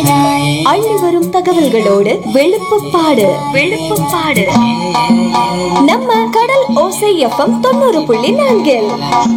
அள்ளி வரும் தகவல்களோடு வெளுப்புப்பாடு வெளுப்புப்பாடு நம்ம கடல் ஓசை எஃப்எம் தொண்ணூறு புள்ளி நான்கில்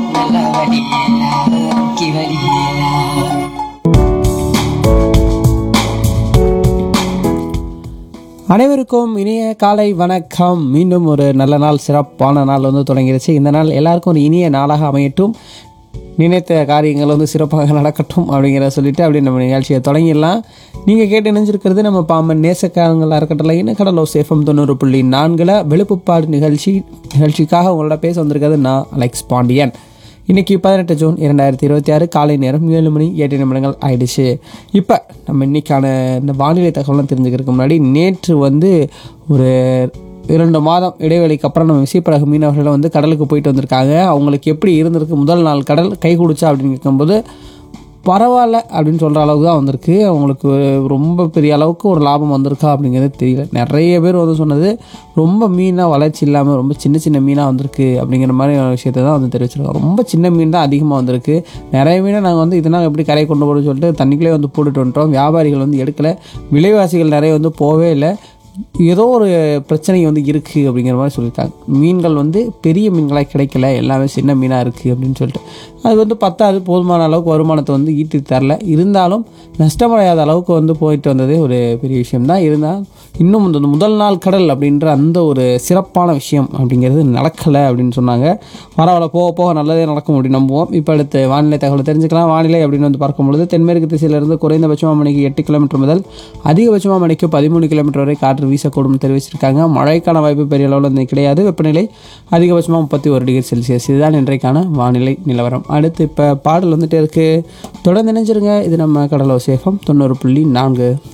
அனைவருக்கும் இனிய காலை வணக்கம் மீண்டும் ஒரு நல்ல நாள் சிறப்பான நாள் வந்து தொடங்கிருச்சு இந்த நாள் எல்லாருக்கும் ஒரு இனிய நாளாக அமையட்டும் நினைத்த காரியங்கள் வந்து சிறப்பாக நடக்கட்டும் அப்படிங்கிற சொல்லிட்டு அப்படியே நம்ம நிகழ்ச்சியை தொடங்கிடலாம் நீங்கள் கேட்டு இணைஞ்சிருக்கிறது நம்ம பாம்பன் நேசக்காரங்களாக இருக்கட்டும் இன்னும் கடலோ சேஃபம் தொண்ணூறு புள்ளி நான்கில் வெளுப்புப்பாடு நிகழ்ச்சி நிகழ்ச்சிக்காக உங்களோட பேச வந்திருக்கிறது நான் அலெக்ஸ் பாண்டியன் இன்னைக்கு பதினெட்டு ஜூன் இரண்டாயிரத்தி இருபத்தி ஆறு காலை நேரம் ஏழு மணி எட்டு நிமிடங்கள் ஆயிடுச்சு இப்போ நம்ம இன்னைக்கான இந்த வானிலை தகவலாம் தெரிஞ்சுக்கிறதுக்கு முன்னாடி நேற்று வந்து ஒரு இரண்டு மாதம் இடைவெளிக்கு அப்புறம் நம்ம விசைப்படகு மீனவர்கள் வந்து கடலுக்கு போயிட்டு வந்திருக்காங்க அவங்களுக்கு எப்படி இருந்திருக்கு முதல் நாள் கடல் கை கொடுச்சா அப்படின்னு கேட்கும்போது பரவாயில்ல அப்படின்னு சொல்கிற அளவுக்கு தான் வந்திருக்கு அவங்களுக்கு ரொம்ப பெரிய அளவுக்கு ஒரு லாபம் வந்திருக்கா அப்படிங்கிறது தெரியல நிறைய பேர் வந்து சொன்னது ரொம்ப மீனாக வளர்ச்சி இல்லாமல் ரொம்ப சின்ன சின்ன மீனாக வந்திருக்கு அப்படிங்கிற மாதிரி ஒரு விஷயத்தை தான் வந்து தெரிவிச்சிருக்கோம் ரொம்ப சின்ன மீன் தான் அதிகமாக வந்திருக்கு நிறைய மீனை நாங்கள் வந்து இதனால் எப்படி கரை கொண்டு போகணும்னு சொல்லிட்டு தண்ணிக்குள்ளே வந்து போட்டுட்டு வந்துட்டோம் வியாபாரிகள் வந்து எடுக்கலை விலைவாசிகள் நிறைய வந்து போகவே இல்லை ஏதோ ஒரு பிரச்சனை வந்து இருக்குது அப்படிங்கிற மாதிரி சொல்லியிருக்காங்க மீன்கள் வந்து பெரிய மீன்களாக கிடைக்கல எல்லாமே சின்ன மீனாக இருக்குது அப்படின்னு சொல்லிட்டு அது வந்து பத்தாது போதுமான அளவுக்கு வருமானத்தை வந்து ஈட்டி தரல இருந்தாலும் நஷ்டமடையாத அளவுக்கு வந்து போயிட்டு வந்ததே ஒரு பெரிய விஷயம் தான் இருந்தால் இன்னும் இந்த முதல் நாள் கடல் அப்படின்ற அந்த ஒரு சிறப்பான விஷயம் அப்படிங்கிறது நடக்கலை அப்படின்னு சொன்னாங்க பரவாயில்ல போக போக நல்லதே நடக்கும் அப்படின்னு நம்புவோம் இப்போ அடுத்து வானிலை தகவலை தெரிஞ்சுக்கலாம் வானிலை அப்படின்னு வந்து பார்க்கும் பொழுது தென்மேற்கு திசையிலிருந்து குறைந்தபட்சமாக மணிக்கு எட்டு கிலோமீட்டர் முதல் அதிகபட்சமாக மணிக்கு பதிமூணு கிலோமீட்டர் வரை காற்று வீசக்கூடும் தெரிவிச்சிருக்காங்க மழைக்கான வாய்ப்பு பெரிய அளவில் வந்து கிடையாது வெப்பநிலை அதிகபட்சமாக முப்பத்தி ஒரு டிகிரி செல்சியஸ் இதுதான் இன்றைக்கான வானிலை நிலவரம் அடுத்து இப்போ பாடல் வந்துட்டே இருக்கு தொடர்ந்து நினைச்சிருங்க இது நம்ம கடலோ சேஃபம் தொண்ணூறு புள்ளி நான்கு